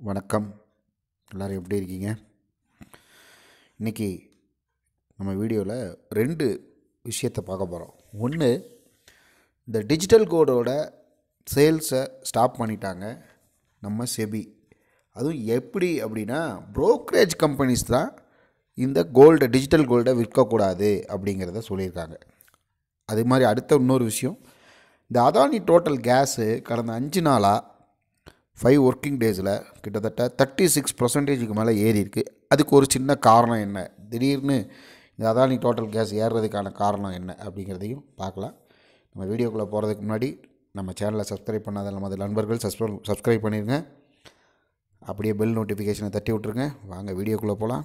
வணக்கம் எல்லோரும் எப்படி இருக்கீங்க இன்றைக்கி நம்ம வீடியோவில் ரெண்டு விஷயத்தை பார்க்க போகிறோம் ஒன்று இந்த டிஜிட்டல் கோடோட சேல்ஸை ஸ்டாப் பண்ணிட்டாங்க நம்ம செபி அதுவும் எப்படி அப்படின்னா brokerage கம்பெனிஸ் தான் இந்த கோல்டை டிஜிட்டல் கோல்டை விற்கக்கூடாது அப்படிங்கிறத சொல்லியிருக்காங்க அது மாதிரி அடுத்த இன்னொரு விஷயம் இந்த அதானி டோட்டல் கேஸு கடந்த அஞ்சு நாளாக ஃபைவ் ஒர்க்கிங் டேஸில் கிட்டத்தட்ட தேர்ட்டி சிக்ஸ் பர்சன்டேஜுக்கு மேலே ஏறி இருக்கு அதுக்கு ஒரு சின்ன காரணம் என்ன திடீர்னு இந்த அதானி டோட்டல் கேஸ் ஏறுறதுக்கான காரணம் என்ன அப்படிங்கிறதையும் பார்க்கலாம் நம்ம வீடியோக்குள்ளே போகிறதுக்கு முன்னாடி நம்ம சேனலை சப்ஸ்கிரைப் பண்ணாத நமது நண்பர்கள் சப்ஸ்கிரைப் சப்ஸ்கிரைப் பண்ணிடுங்க அப்படியே பெல் நோட்டிஃபிகேஷனை தட்டி விட்ருங்க வாங்க வீடியோக்குள்ளே போகலாம்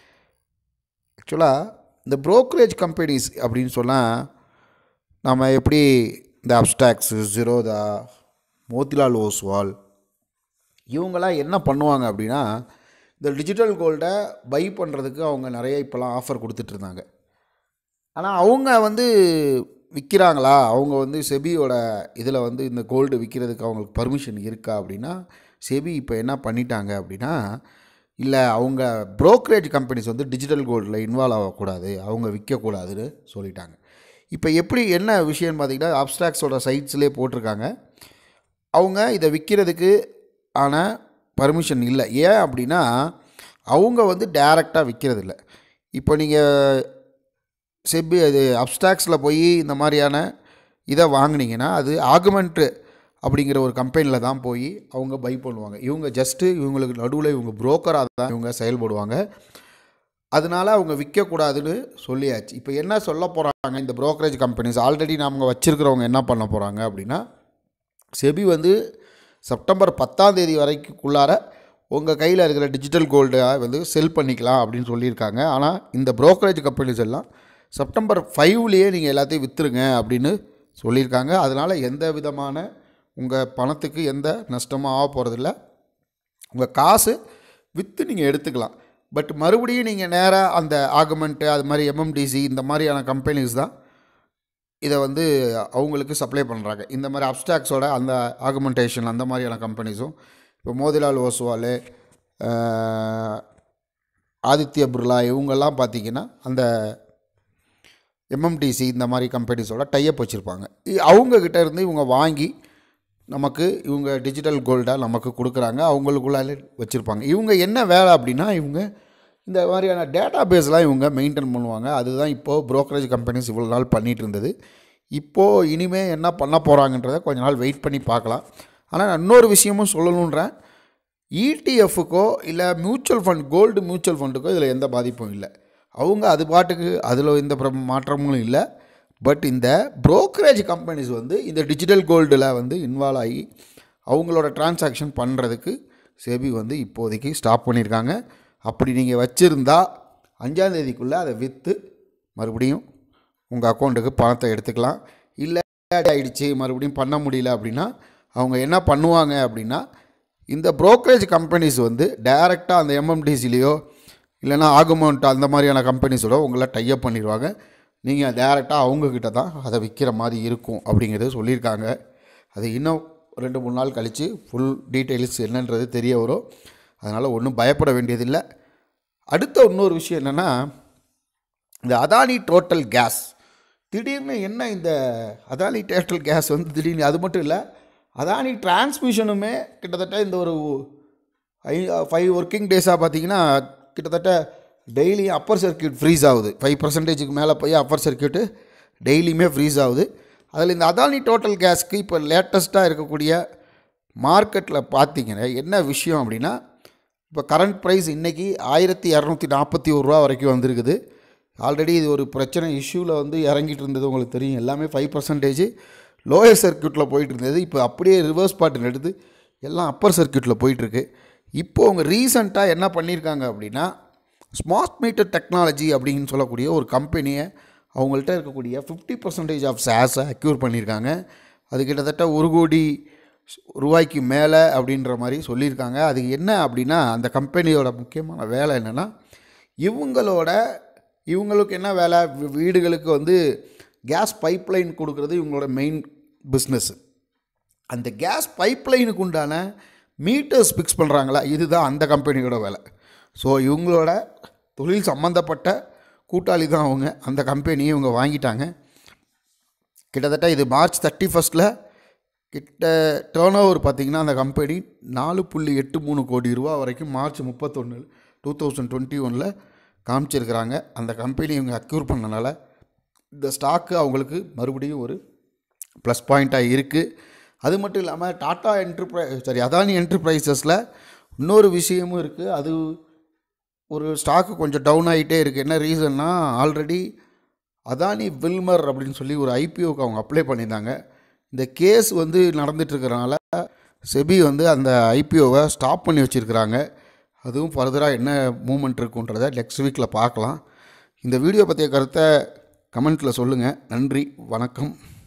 ஆக்சுவலாக இந்த brokerage கம்பெனிஸ் அப்படின்னு சொன்னால் நம்ம எப்படி இந்த அப்டாக்ஸு ஜிரோதா மோத்திலால் ஓஸ்வால் இவங்களாம் என்ன பண்ணுவாங்க அப்படின்னா இந்த டிஜிட்டல் கோல்டை பை பண்ணுறதுக்கு அவங்க நிறைய இப்போலாம் ஆஃபர் கொடுத்துட்ருந்தாங்க ஆனால் அவங்க வந்து விற்கிறாங்களா அவங்க வந்து செபியோட இதில் வந்து இந்த கோல்டு விற்கிறதுக்கு அவங்களுக்கு பர்மிஷன் இருக்கா அப்படின்னா செபி இப்போ என்ன பண்ணிட்டாங்க அப்படின்னா இல்லை அவங்க brokerage கம்பெனிஸ் வந்து டிஜிட்டல் கோல்டில் இன்வால்வ் ஆகக்கூடாது அவங்க விற்கக்கூடாதுன்னு சொல்லிட்டாங்க இப்போ எப்படி என்ன விஷயம்னு பார்த்தீங்கன்னா அப்ஸ்ட்ராக்ஸோட சைட்ஸ்லேயே போட்டிருக்காங்க அவங்க இதை விற்கிறதுக்கு ஆன பர்மிஷன் இல்லை ஏன் அப்படின்னா அவங்க வந்து டைரெக்டாக விற்கிறது இல்லை இப்போ நீங்கள் செபி அது அப்ஸ்டாக்ஸில் போய் இந்த மாதிரியான இதை வாங்குனீங்கன்னா அது ஆகுமெண்ட்டு அப்படிங்கிற ஒரு கம்பெனியில் தான் போய் அவங்க பை பண்ணுவாங்க இவங்க ஜஸ்ட்டு இவங்களுக்கு நடுவில் இவங்க புரோக்கராக தான் இவங்க செயல்படுவாங்க அதனால அவங்க விற்கக்கூடாதுன்னு சொல்லியாச்சு இப்போ என்ன சொல்ல போகிறாங்க இந்த brokerage கம்பெனிஸ் ஆல்ரெடி நாம வச்சுருக்கிறவங்க என்ன பண்ண போகிறாங்க அப்படின்னா செபி வந்து செப்டம்பர் பத்தாம் தேதி வரைக்குள்ளார உங்கள் கையில் இருக்கிற டிஜிட்டல் கோல்டை வந்து செல் பண்ணிக்கலாம் அப்படின்னு சொல்லியிருக்காங்க ஆனால் இந்த brokerage கம்பெனிஸ் எல்லாம் செப்டம்பர் ஃபைவ்லேயே நீங்கள் எல்லாத்தையும் விற்றுருங்க அப்படின்னு சொல்லியிருக்காங்க அதனால் எந்த விதமான உங்கள் பணத்துக்கு எந்த நஷ்டமும் ஆக போகிறதில்ல உங்கள் காசு விற்று நீங்கள் எடுத்துக்கலாம் பட் மறுபடியும் நீங்கள் நேராக அந்த ஆகுமெண்ட்டு அது மாதிரி எம்எம்டிசி இந்த மாதிரியான கம்பெனிஸ் தான் இதை வந்து அவங்களுக்கு சப்ளை பண்ணுறாங்க இந்த மாதிரி அப்டாக்ஸோட அந்த ஆகுமெண்டேஷன் அந்த மாதிரியான கம்பெனிஸும் இப்போ மோதிலால் ஓஸ்வால் ஆதித்ய பிர்லா இவங்கெல்லாம் பார்த்தீங்கன்னா அந்த எம்எம்டிசி இந்த மாதிரி கம்பெனிஸோட டைப் வச்சுருப்பாங்க அவங்கக்கிட்ட இருந்து இவங்க வாங்கி நமக்கு இவங்க டிஜிட்டல் கோல்டாக நமக்கு கொடுக்குறாங்க அவங்களுக்குள்ளாலே வச்சுருப்பாங்க இவங்க என்ன வேலை அப்படின்னா இவங்க இந்த மாதிரியான டேட்டா பேஸ்லாம் இவங்க மெயின்டைன் பண்ணுவாங்க அதுதான் இப்போது brokerage கம்பெனிஸ் இவ்வளோ நாள் பண்ணிகிட்டு இருந்தது இப்போது இனிமே என்ன பண்ண போகிறாங்கன்றதை கொஞ்ச நாள் வெயிட் பண்ணி பார்க்கலாம் ஆனால் நான் இன்னொரு விஷயமும் சொல்லணுன்றேன் இடிஎஃப்க்கோ இல்லை மியூச்சுவல் ஃபண்ட் கோல்டு மியூச்சுவல் ஃபண்டுக்கோ இதில் எந்த பாதிப்பும் இல்லை அவங்க அது பாட்டுக்கு அதில் எந்த பிர- மாற்றமும் இல்லை பட் இந்த brokerage கம்பெனிஸ் வந்து இந்த டிஜிட்டல் கோல்டில் வந்து இன்வால்வ் ஆகி அவங்களோட டிரான்சாக்ஷன் பண்ணுறதுக்கு செபி வந்து இப்போதைக்கு ஸ்டாப் பண்ணியிருக்காங்க அப்படி நீங்கள் வச்சுருந்தா அஞ்சாந்தேதிக்குள்ளே அதை விற்று மறுபடியும் உங்கள் அக்கௌண்ட்டுக்கு பணத்தை எடுத்துக்கலாம் இல்லை ஆகிடுச்சு மறுபடியும் பண்ண முடியல அப்படின்னா அவங்க என்ன பண்ணுவாங்க அப்படின்னா இந்த brokerage கம்பெனிஸ் வந்து டைரெக்டாக அந்த எம்எம்டிசிலேயோ இல்லைன்னா ஆகுமெண்ட் அந்த மாதிரியான கம்பெனிஸோட உங்களை டைப் பண்ணிடுவாங்க நீங்கள் டேரெக்டாக அவங்கக்கிட்ட தான் அதை விற்கிற மாதிரி இருக்கும் அப்படிங்கிறது சொல்லியிருக்காங்க அது இன்னும் ரெண்டு மூணு நாள் கழித்து ஃபுல் டீட்டெயில்ஸ் என்னன்றது தெரிய வரும் அதனால் ஒன்றும் பயப்பட வேண்டியதில்லை அடுத்த இன்னொரு விஷயம் என்னென்னா இந்த அதானி டோட்டல் கேஸ் திடீர்னு என்ன இந்த அதானி டோட்டல் கேஸ் வந்து திடீர்னு அது மட்டும் இல்லை அதானி டிரான்ஸ்மிஷனுமே கிட்டத்தட்ட இந்த ஒரு ஐ ஃபைவ் ஒர்க்கிங் டேஸாக பார்த்தீங்கன்னா கிட்டத்தட்ட டெய்லி அப்பர் சர்க்கியூட் ஃப்ரீஸ் ஆகுது ஃபைவ் பர்சன்டேஜுக்கு மேலே போய் அப்பர் சர்க்கியூட்டு டெய்லியுமே ஃப்ரீஸ் ஆகுது அதில் இந்த அதானி டோட்டல் கேஸ்க்கு இப்போ லேட்டஸ்ட்டாக இருக்கக்கூடிய மார்க்கெட்டில் பார்த்தீங்கன்னா என்ன விஷயம் அப்படின்னா இப்போ கரண்ட் ப்ரைஸ் இன்றைக்கி ஆயிரத்தி இரநூத்தி நாற்பத்தி ஒரு ரூபா வரைக்கும் வந்திருக்குது ஆல்ரெடி இது ஒரு பிரச்சனை இஷ்யூவில் வந்து இறங்கிட்டு இருந்தது உங்களுக்கு தெரியும் எல்லாமே ஃபைவ் பர்சன்டேஜ் லோயர் சர்க்கியூட்டில் போயிட்டு இருந்தது இப்போ அப்படியே ரிவர்ஸ் பாட்டு எடுத்து எல்லாம் அப்பர் சர்க்கியூட்டில் போயிட்டுருக்கு இப்போ அவங்க ரீசண்டாக என்ன பண்ணியிருக்காங்க அப்படின்னா ஸ்மார்ட் மீட்டர் டெக்னாலஜி அப்படின்னு சொல்லக்கூடிய ஒரு கம்பெனியை அவங்கள்ட்ட இருக்கக்கூடிய ஃபிஃப்டி பர்சன்டேஜ் ஆஃப் ஷேர்ஸை அக்யூர் பண்ணியிருக்காங்க அது கிட்டத்தட்ட ஒரு கோடி ரூபாய்க்கு மேலே அப்படின்ற மாதிரி சொல்லியிருக்காங்க அது என்ன அப்படின்னா அந்த கம்பெனியோட முக்கியமான வேலை என்னென்னா இவங்களோட இவங்களுக்கு என்ன வேலை வீ- வீடுகளுக்கு வந்து கேஸ் பைப்லைன் கொடுக்குறது இவங்களோட மெயின் பிஸ்னஸ் அந்த கேஸ் பைப்லைனுக்கு உண்டான மீட்டர்ஸ் ஃபிக்ஸ் பண்ணுறாங்களா இதுதான் அந்த கம்பெனியோட வேலை ஸோ இவங்களோட தொழில் சம்மந்தப்பட்ட கூட்டாளி தான் அவங்க அந்த கம்பெனியை இவங்க வாங்கிட்டாங்க கிட்டத்தட்ட இது மார்ச் தேர்ட்டி ஃபஸ்ட்டில் கிட்ட டேர்ன் ஓவர் பார்த்திங்கன்னா அந்த கம்பெனி நாலு புள்ளி எட்டு மூணு கோடி ரூபா வரைக்கும் மார்ச் முப்பத்தொன்று டூ தௌசண்ட் டுவெண்ட்டி ஒனில் காமிச்சிருக்கிறாங்க அந்த கம்பெனி இவங்க அக்யூர் பண்ணனால இந்த ஸ்டாக்கு அவங்களுக்கு மறுபடியும் ஒரு ப்ளஸ் பாயிண்ட்டாக இருக்குது அது மட்டும் இல்லாமல் டாட்டா என்டர்பிரை சாரி அதானி என்டர்பிரைசஸில் இன்னொரு விஷயமும் இருக்குது அது ஒரு ஸ்டாக்கு கொஞ்சம் டவுன் ஆகிட்டே இருக்குது என்ன ரீசன்னா ஆல்ரெடி அதானி வில்மர் அப்படின்னு சொல்லி ஒரு ஐபிஓக்கு அவங்க அப்ளை பண்ணியிருந்தாங்க இந்த கேஸ் வந்து நடந்துட்டுருக்கறனால செபி வந்து அந்த ஐபிஓவை ஸ்டாப் பண்ணி வச்சுருக்கிறாங்க அதுவும் ஃபர்தராக என்ன மூமெண்ட் இருக்குன்றதை நெக்ஸ்ட் வீக்கில் பார்க்கலாம் இந்த வீடியோ பற்றிய கருத்தை கமெண்ட்டில் சொல்லுங்கள் நன்றி வணக்கம்